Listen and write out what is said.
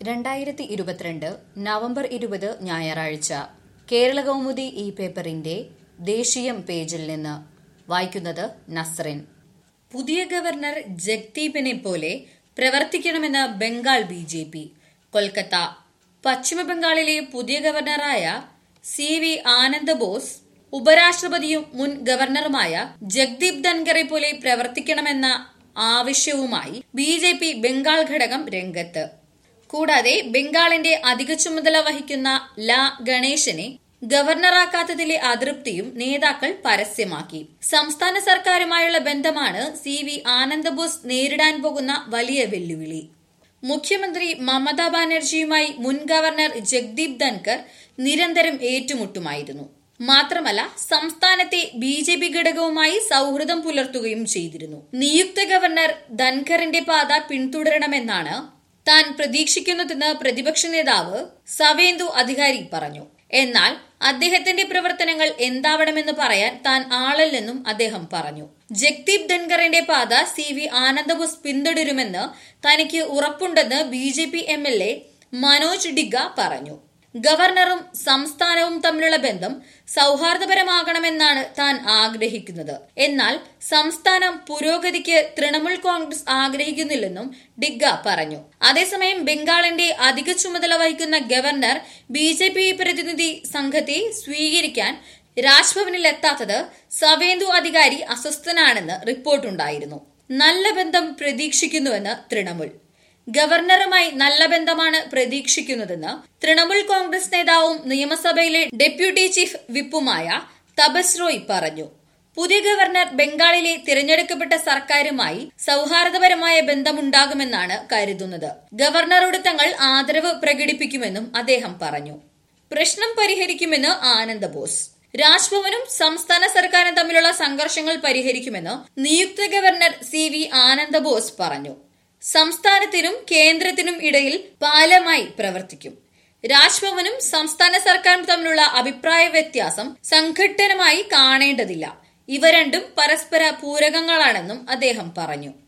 രണ്ടായിരത്തി ഇരുപത്തിരണ്ട് നവംബർ ഇരുപത് ഞായറാഴ്ച കേരള കൗമുദി ഈ പേപ്പറിന്റെ ദേശീയം പേജിൽ നിന്ന് വായിക്കുന്നത് നസ്റിൻ പുതിയ ഗവർണർ ജഗ്ദീപിനെ പോലെ പ്രവർത്തിക്കണമെന്ന് Bengal B J P Kolkata പശ്ചിമബംഗാളിലെ പുതിയ ഗവർണറായ സി വി ആനന്ദബോസ് ഉപരാഷ്ട്രപതിയും മുൻ ഗവർണറുമായ ജഗ്ദീപ് ധൻഖറെ പോലെ പ്രവർത്തിക്കണമെന്ന ആവശ്യവുമായി ബി ജെ പി ബംഗാൾ ഘടകം രംഗത്ത് കൂടാതെ ബംഗാളിന്റെ അധിക ചുമതല വഹിക്കുന്ന ല ഗണേശനെ ഗവർണറാക്കാത്തതിലെ അതൃപ്തിയും നേതാക്കൾ പരസ്യമാക്കി സംസ്ഥാന സർക്കാരുമായുള്ള ബന്ധമാണ് സി വി ആനന്ദബോസ് നേരിടാൻ പോകുന്ന വലിയ വെല്ലുവിളി മുഖ്യമന്ത്രി മമതാ ബാനർജിയുമായി മുൻ ഗവർണർ ജഗ്ദീപ് ധൻകർ നിരന്തരം ഏറ്റുമുട്ടുമായിരുന്നു മാത്രമല്ല സംസ്ഥാനത്തെ ബി ജെ പി ഘടകവുമായി സൗഹൃദം പുലർത്തുകയും ചെയ്തിരുന്നു നിയുക്ത ഗവർണർ ധൻഖറിന്റെ പാത പിന്തുടരണമെന്നാണ് താൻ പ്രതീക്ഷിക്കുന്നതെന്ന് പ്രതിപക്ഷ നേതാവ് സവേന്ദു അധികാരി പറഞ്ഞു എന്നാൽ അദ്ദേഹത്തിന്റെ പ്രവർത്തനങ്ങൾ എന്താവണമെന്ന് പറയാൻ താൻ ആളല്ലെന്നും അദ്ദേഹം പറഞ്ഞു ജഗ്ദീപ് ധൻഖറിന്റെ പാത സി വി ആനന്ദബോസ് പിന്തുടരുമെന്ന് തനിക്ക് ഉറപ്പുണ്ടെന്ന് B J P M L A Manoj Tigga പറഞ്ഞു ഗവർണറും സംസ്ഥാനവും തമ്മിലുള്ള ബന്ധം സൗഹാർദ്ദപരമാകണമെന്നാണ് താൻ ആഗ്രഹിക്കുന്നത് എന്നാൽ സംസ്ഥാനം പുരോഗതിക്ക് തൃണമൂൽ കോൺഗ്രസ് ആഗ്രഹിക്കുന്നില്ലെന്നും ഡിഗ പറഞ്ഞു അതേസമയം ബംഗാളിന്റെ അധിക ചുമതല വഹിക്കുന്ന ഗവർണർ ബി ജെ പി പ്രതിനിധി സംഘത്തെ സ്വീകരിക്കാൻ രാജ്ഭവനിൽ എത്താത്തത് സവേന്ദു അധികാരി അസ്വസ്ഥനാണെന്ന് റിപ്പോർട്ടുണ്ടായിരുന്നു നല്ല ബന്ധം പ്രതീക്ഷിക്കുന്നുവെന്ന് തൃണമൂൽ ഗവർണറുമായി നല്ല ബന്ധമാണ് പ്രതീക്ഷിക്കുന്നതെന്ന് തൃണമൂൽ കോൺഗ്രസ് നേതാവും നിയമസഭയിലെ ഡെപ്യൂട്ടി ചീഫ് വിപ്പുമായ തപസ് റോയ് പറഞ്ഞു പുതിയ ഗവർണർ ബംഗാളിലെ തിരഞ്ഞെടുക്കപ്പെട്ട സർക്കാരുമായി സൗഹാർദ്ദപരമായ ബന്ധമുണ്ടാകുമെന്നാണ് കരുതുന്നത് ഗവർണറോട് തങ്ങൾ ആദരവ് പ്രകടിപ്പിക്കുമെന്നും അദ്ദേഹം പറഞ്ഞു പ്രശ്നം പരിഹരിക്കുമെന്ന് ആനന്ദബോസ് രാജ്ഭവനും സംസ്ഥാന സർക്കാരും തമ്മിലുള്ള സംഘർഷങ്ങൾ പരിഹരിക്കുമെന്ന് നിയുക്ത ഗവർണർ സി വി ആനന്ദബോസ് പറഞ്ഞു സംസ്ഥാനത്തിനും കേന്ദ്രത്തിനും ഇടയിൽ പാലമായി പ്രവർത്തിക്കും രാജ്ഭവനും സംസ്ഥാന സർക്കാരും തമ്മിലുള്ള അഭിപ്രായ വ്യത്യാസം സംഘട്ടനമായി കാണേണ്ടതില്ല ഇവ രണ്ടും പരസ്പര പൂരകങ്ങളാണെന്നും അദ്ദേഹം പറഞ്ഞു